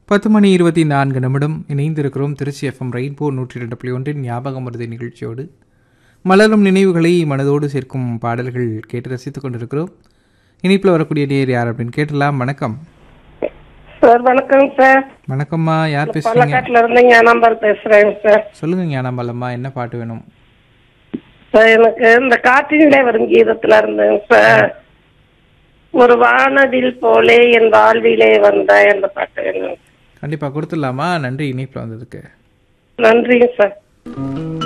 பத்து மணி இருபத்தி நான்கு நிமிடம் இணைந்திருக்கிறோம் திருச்சி எஃப்எம் ரெயின்போ நூற்றி ரெண்டு புள்ளி ஒன்றின் ஞாபகம் மருதி நிகழ்ச்சியோடு மலரும் நினைவுகளை மனதோடு சேர்க்கும் பாடல்கள் கேட்டு ரசித்துக் கொண்டிருக்கிறோம் இனிப்பில் வரக்கூடிய நேர் யார் அப்படின்னு கேட்டலாம் வணக்கம் சார் வணக்கம் சார் வணக்கம்மா யார் பேசுறீங்க பாலக்காட்டுல இருந்து ஞானம்பர் பேசுறேங்க சார் சொல்லுங்க ஞானமல்லம்மா என்ன பாட்டு வேணும் சார் எனக்கு இந்த காற்றினிலே வரும் கீதத்துல இருந்தேங்க சார் ஒரு வானவில் போலே என் வாழ்விலே வந்த அந்த பாட்டு வேணும் கண்டிப்பாக கொடுத்துடலாமா நன்றி இனிப்பில் வந்ததுக்கு நன்றிங்க சார்